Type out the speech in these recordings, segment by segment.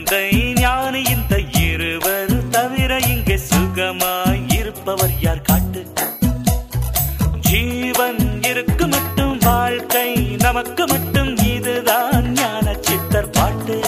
தந்தை ஞானி இந்த இருவர் தவிர இங்கே சுகமாய் இருப்பவர் யார் காட்டு ஜீவன் இருக்கு மட்டும் வாழ்க்கை நமக்கு மட்டும் இதுதான் ஞான சித்தர் பாட்டு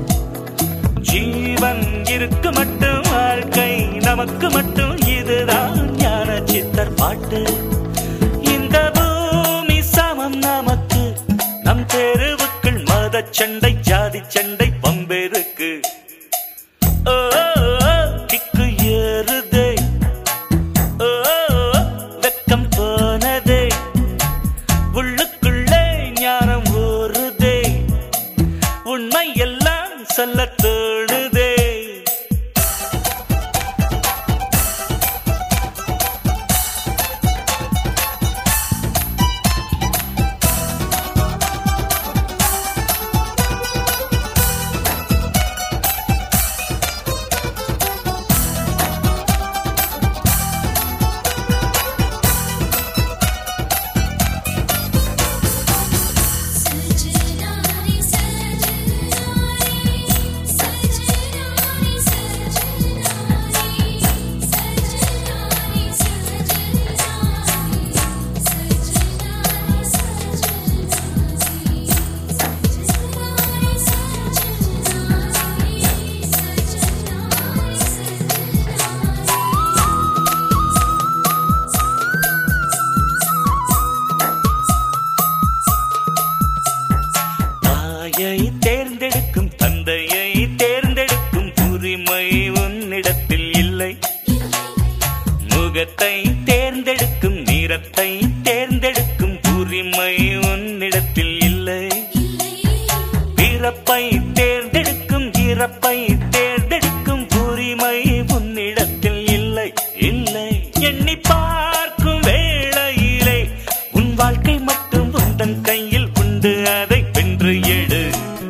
ஜீவன் இருக்கு மட்டும் வாழ்க்கை நமக்கு மட்டும் இதுதான் ஞான சித்தர் பாட்டு இந்த பூமி சமம் நமக்கு நம் தெருவுக்குள் மத சண்டை ஜாதி சண்டை பம்பெருக்கு ஓ, ஓ, ஓ, கிக்கு ஏறுதே ஓ, ஓ, ஓ, வெக்கம் போனதே உள்ளுக்குள்ளே ஞானம் ஊறுதே உண்மை எல்லாம் சொல்ல தோணுதே सजनानी सजनानी सजनानी सजनानी सजनानी सजनानी தாயை தேர்ந்தெடுக்கும் தந்தையை தேர்ந்தெடுக்கும் உரிமை உன்னிடத்தில் இல்லை முகத்தை தேர்ந்தெடுக்கும் நிறத்தை தேர்ந்தெடுக்கும் உரிமை உன்னிடத்தில் இல்லை பிறப்பை தேர்ந்தெடுக்கும் இறப்பை தேர்ந்தெடுக்கும் உரிமை உன்னிடத்தில் இல்லை இல்லை எண்ணி பார்க்கும் வேளையிலே உன் வாழ்க்கை மட்டும் உந்தன் கையில் உண்டு அதை வென்று எடு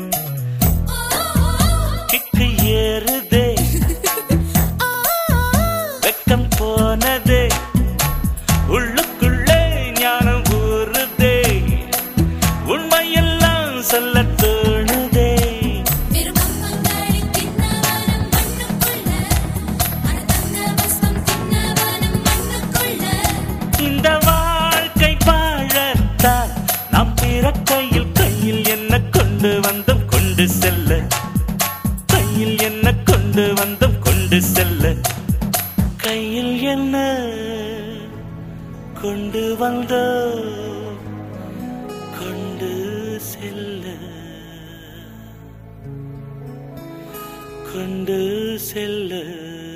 கிக்கு ஏறுதே வெக்கம் போனதே உள்ளுக்குள்ளே ஞானம் ஊறுதே உண்மையெல்லாம் சொல்ல தோணுதே பெருமம்மங்காளி தின்னவனம் மண்ணுக்குள்ள அனதங்க பஸ்மம் தின்னவனம் மண்ணுக்குள்ள இந்த வாழ்க்கை வாழத்தான் நாம் பிறக்கையில் கையில் என்ன கொண்டு வந்தோம் கொண்டு செல்ல கையில் என்ன கொண்டு வந்தோம் கொண்டு செல்ல கையில் என்ன கொண்டு வந்தோம் கொண்டு செல்ல கொண்டு செல்ல